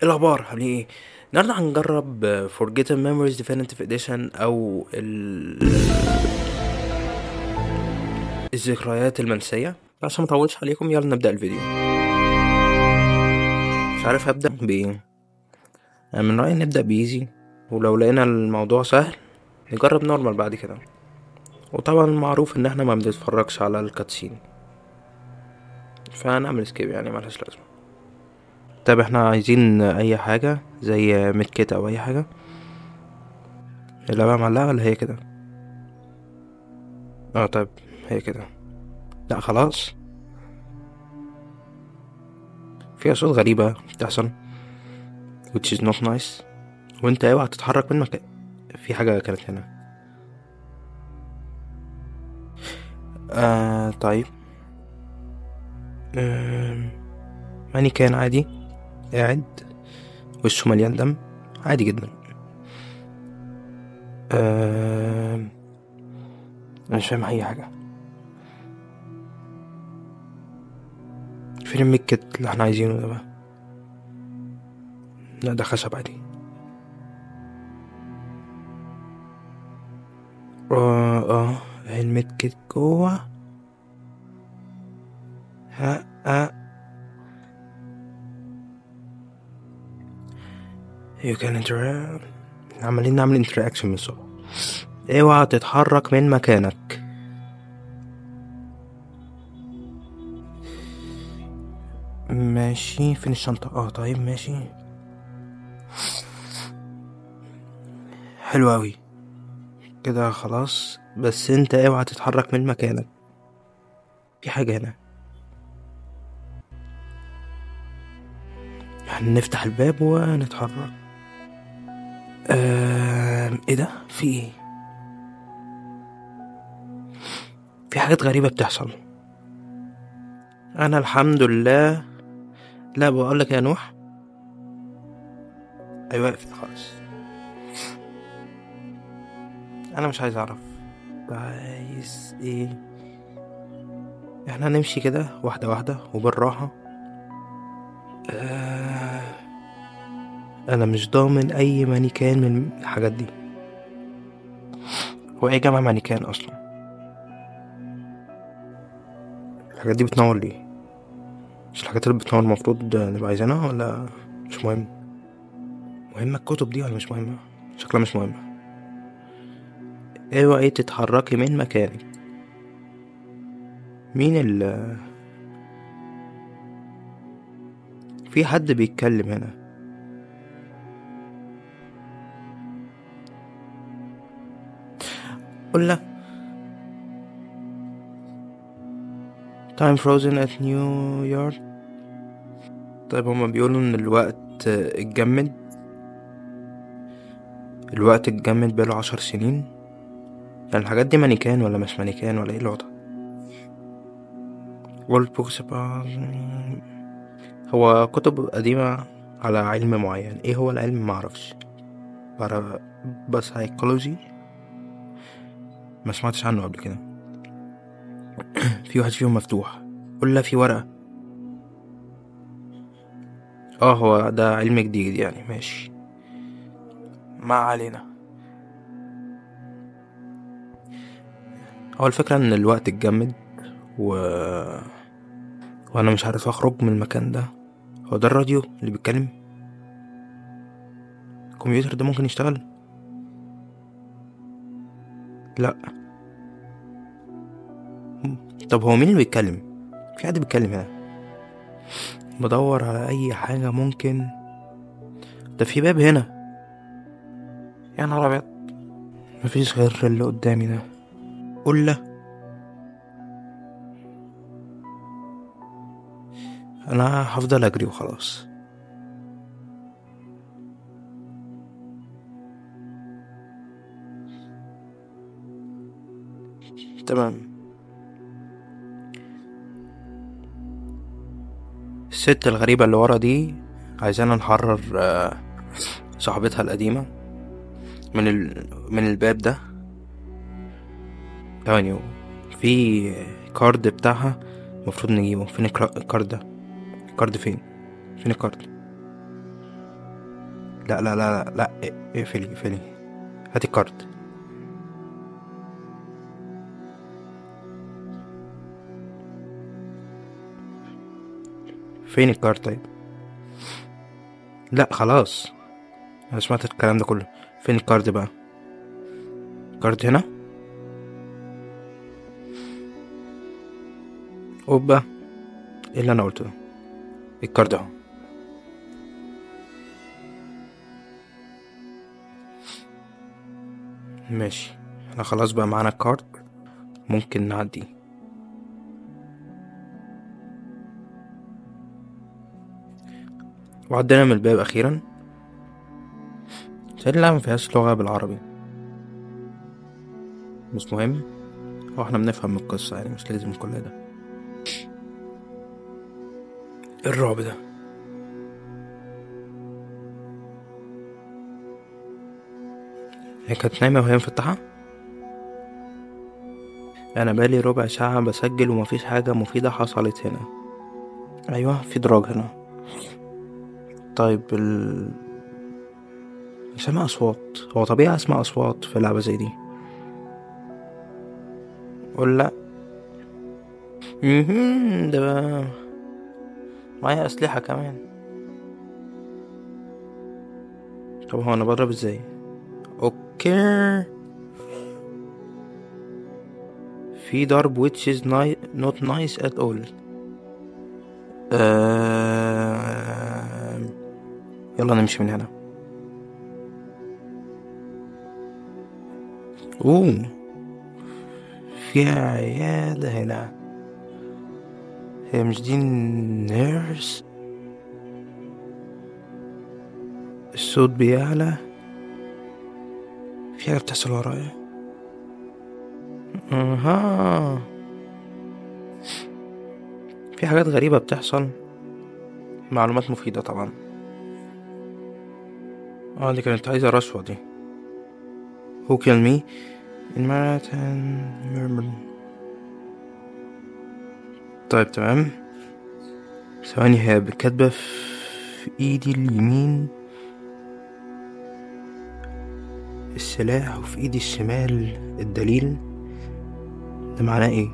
ايه الاخبار عاملين ايه النهارده هنجرب Forgotten Memories Definitive Edition او ال... الذكريات المنسية عشان مطولش عليكم يلا نبدأ الفيديو مش عارف هبدأ بايه أنا من رأيي نبدأ بإيزي ولو لقينا الموضوع سهل نجرب نورمال بعد كده وطبعا معروف ان احنا ما بنتفرجش على الكاتسين فهنعمل سكيب يعني ملهاش لازمة طب احنا عايزين اي حاجة زي ميدكيت او اي حاجة اللعبة معلقة ولا هي كده اه طيب هي كده لا خلاص في اصوات غريبة بتحصل which is not nice وانت اوعى تتحرك من مكان في حاجة كانت هنا آه طيب آه ماني كان عادي قاعد وشه مليان دم عادي جدا آه انا مش فاهم اي حاجه فين الميكت اللي احنا عايزينه ده بقى لا ده خشب عادي اه اه الميدكت جوه ها ها you can interact عمالين نعمل interaction من الصبح اوعى تتحرك من مكانك ماشي فين الشنطة اه طيب ماشي حلو اوي كده خلاص بس انت اوعى تتحرك من مكانك في حاجة هنا هنفتح الباب ونتحرك آه... ايه ده في ايه في حاجات غريبة بتحصل انا الحمد لله لا بقول لك يا نوح ايوه اقفل خالص انا مش عايز اعرف عايز ايه احنا هنمشي كده واحدة واحدة وبالراحة آه... انا مش ضامن اي مانيكان من الحاجات دي هو ايه جمع مانيكان اصلا الحاجات دي بتنور ليه مش الحاجات اللي بتنور المفروض نبقى عايزينها ولا مش مهم مهمة الكتب دي ولا مش مهمة شكلها مش مهمة اوعي تتحركي من مكانك مين ال في حد بيتكلم هنا قول له time frozen at New York طيب هما بيقولوا ان الوقت اتجمد الوقت اتجمد بقاله عشر سنين يعني الحاجات دي مانيكان ولا مش مانيكان ولا ايه الوضع world books about هو كتب قديمة على علم معين ايه هو العلم معرفش بسايكولوجي ما سمعتش عنه قبل كده في واحد فيهم مفتوح ولا في ورقة اه هو ده علم جديد يعني ماشي ما علينا هو الفكرة ان الوقت اتجمد و... وانا مش عارف اخرج من المكان ده هو ده الراديو اللي بيتكلم الكمبيوتر ده ممكن يشتغل لا طب هو مين اللي بيتكلم في حد بيتكلم هنا بدور على اي حاجه ممكن ده في باب هنا يا نهار ابيض مفيش غير اللي قدامي ده قلة انا هفضل اجري وخلاص تمام الست الغريبة اللي ورا دي عايزانا نحرر آه، صاحبتها القديمة من ال... من الباب ده ثواني في كارد بتاعها المفروض نجيبه فين الكرا- الكارد ده الكارد فين فين الكارد لا لا لا لا لا اقفلي اقفلي هاتي الكارت فين الكارت طيب لا خلاص انا سمعت الكلام ده كله فين الكارد بقى الكارد هنا اوبا ايه اللي انا قلته ده الكارد اهو ماشي انا خلاص بقى معانا الكارد ممكن نعدي وعدينا من الباب اخيرا تقريبا اللعبة مفيهاش لغة بالعربي مش مهم هو احنا بنفهم من القصة يعني مش لازم كل ده إيه الرعب ده هي كانت نايمة وهي مفتحة أنا بقالي ربع ساعة بسجل ومفيش حاجة مفيدة حصلت هنا أيوة في دراج هنا طيب ال سامع أصوات هو طبيعي أسمع أصوات في لعبة زي دي ولا لأ مهم، ده بقى معايا أسلحة كمان طب هو أنا بضرب ازاي اوكي في ضرب which is ni- not nice at all آه... يلا نمشي من هنا اوه في عيادة هنا هي مش دي نيرس الصوت بيعلى في حاجة بتحصل ورايا اها في حاجات غريبة بتحصل معلومات مفيدة طبعا اه دي كانت عايزة رشوة دي Who killed me in marathon murmur طيب تمام ثواني هي كاتبة في ايدي اليمين السلاح وفي ايدي الشمال الدليل ده معناه ايه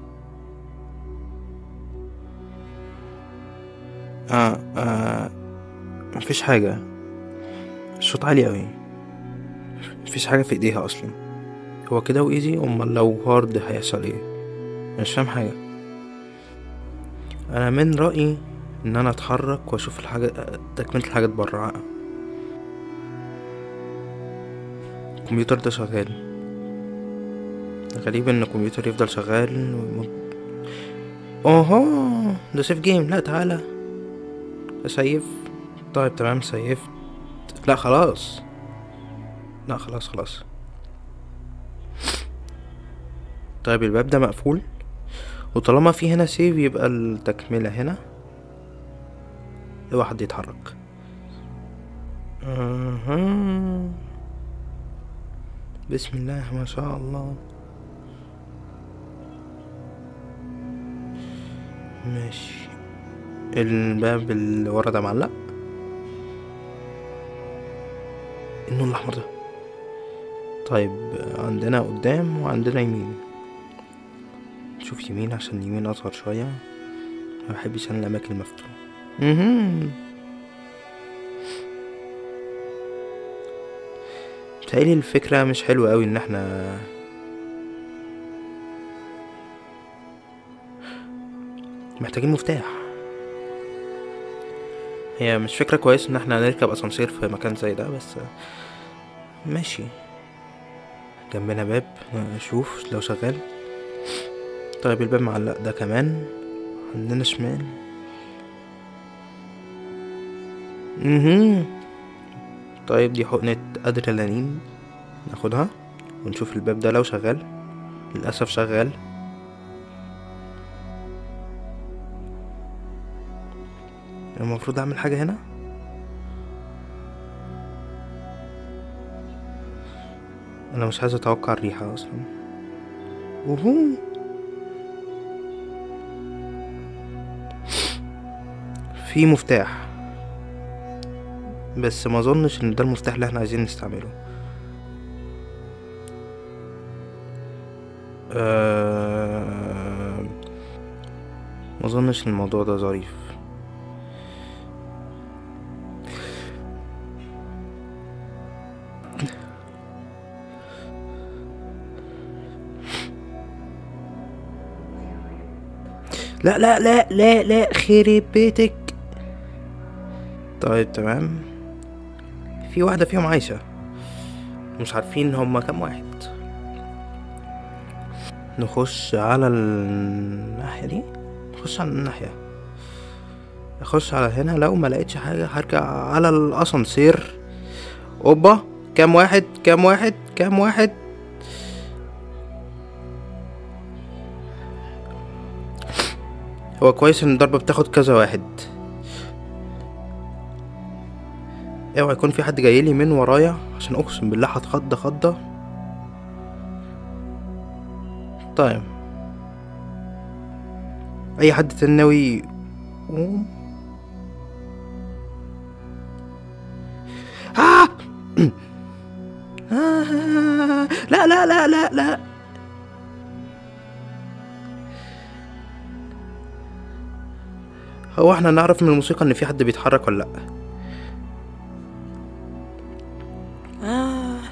آه آه مفيش حاجة الصوت عالي اوي مفيش حاجة في ايديها اصلا هو كده وايزي امال لو هارد هيحصل ايه مش فاهم حاجة انا من رأيي ان انا اتحرك واشوف الحاجة تكملة الحاجات برا الكمبيوتر ده شغال غريب ان الكمبيوتر يفضل شغال ويموت اوه ده سيف جيم لا تعالى اسيف طيب تمام سيفت لا خلاص لا خلاص خلاص طيب الباب ده مقفول وطالما في هنا سيف يبقى التكملة هنا اوعى حد يتحرك أها. بسم الله ما شاء الله ماشي الباب اللي ورا ده معلق النور الاحمر ده طيب عندنا قدام وعندنا يمين نشوف يمين عشان يمين اصغر شويه ما بحبش انا الاماكن المفتوحه مهم. بتهيألي الفكرة مش حلوة أوي إن احنا محتاجين مفتاح هي مش فكرة كويس إن احنا نركب أسانسير في مكان زي ده بس ماشي جنبنا باب نشوف لو شغال طيب الباب معلق ده كمان عندنا شمال مهم. طيب دي حقنة أدرينالين ناخدها ونشوف الباب ده لو شغال للأسف شغال المفروض أعمل حاجة هنا أنا مش عايز أتوقع الريحة أصلا وهو في مفتاح بس ما اظنش ان ده المفتاح اللي احنا عايزين نستعمله أه... ما اظنش ان الموضوع ده ظريف لا لا لا لا لا خرب بيتك طيب تمام في واحدة فيهم عايشة مش عارفين هما كام واحد نخش على الناحية دي نخش على الناحية اخش على هنا لو ما لقيتش حاجة هرجع على الاسانسير اوبا كام واحد كام واحد كام واحد هو كويس ان الضربة بتاخد كذا واحد اوعى يكون في حد جايلي من ورايا عشان اقسم بالله هتخض خضة طيب اي حد تاني ناوي يقوم آه! آه! لا لا لا لا لا هو احنا نعرف من الموسيقى ان في حد بيتحرك ولا لا آه.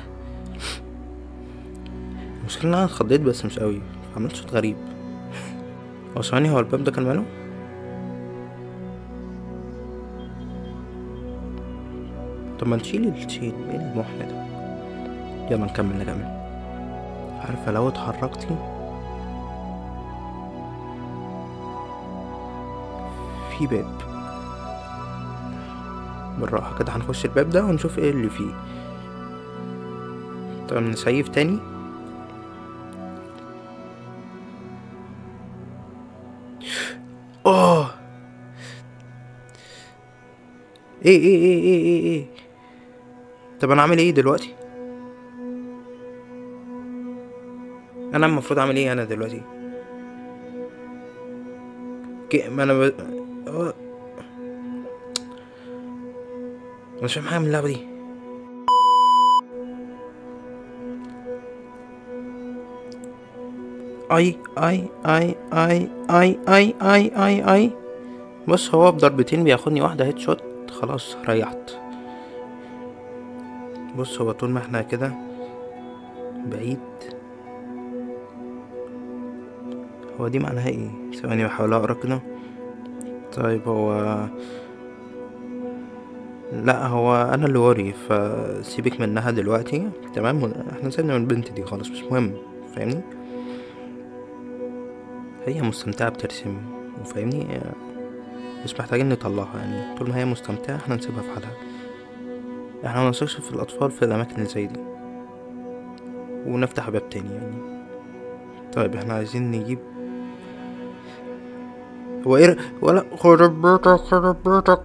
المشكلة ان انا اتخضيت بس مش قوي عملت صوت غريب هو ثواني هو الباب ده كان ماله طب ما نشيل الشيل ايه المحن ده يلا نكمل نكمل عارفة لو اتحركتي في باب بالراحة كده هنخش الباب ده ونشوف ايه اللي فيه طب نسيف تاني اه ايه ايه ايه ايه ايه ايه طب انا اعمل ايه دلوقتي انا المفروض اعمل ايه انا دلوقتي كي- ما انا ب... آه. أنا مش فاهم حاجه من اللعبه دي اي اي اي اي اي اي اي اي اي بص هو بضربتين بياخدني واحده هيد شوت خلاص ريحت بص هو طول ما احنا كده بعيد هو دي معناها ايه ثواني بحاول اقرا كده طيب هو لا هو انا اللي وري فسيبك منها دلوقتي تمام احنا سيبنا من البنت دي خالص مش مهم فاهمني هي مستمتعة بترسم وفاهمني مش محتاجين نطلعها يعني طول ما هي مستمتعة احنا نسيبها في حالها احنا ما نثقش في الاطفال في الاماكن اللي زي دي ونفتح باب تاني يعني طيب احنا عايزين نجيب هو ايه ولا خرب بيتك خرب بيتك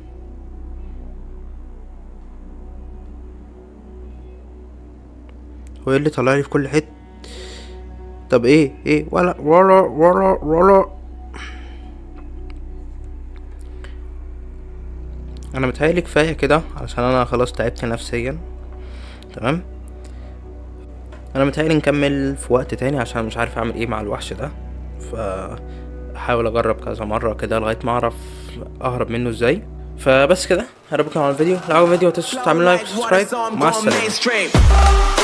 هو ايه اللي طلع لي في كل حته طب ايه ايه ولا ولا ولا ولا انا متهيألي كفايه كده علشان انا خلاص تعبت نفسيا تمام انا متهيألي نكمل في وقت تاني عشان مش عارف اعمل ايه مع الوحش ده فاحاول اجرب كذا مره كده لغايه ما اعرف اهرب منه ازاي فبس كده هربكم على الفيديو لو عجبكم الفيديو متنسوش تعملوا لايك وسبسكرايب مع السلامه السلامه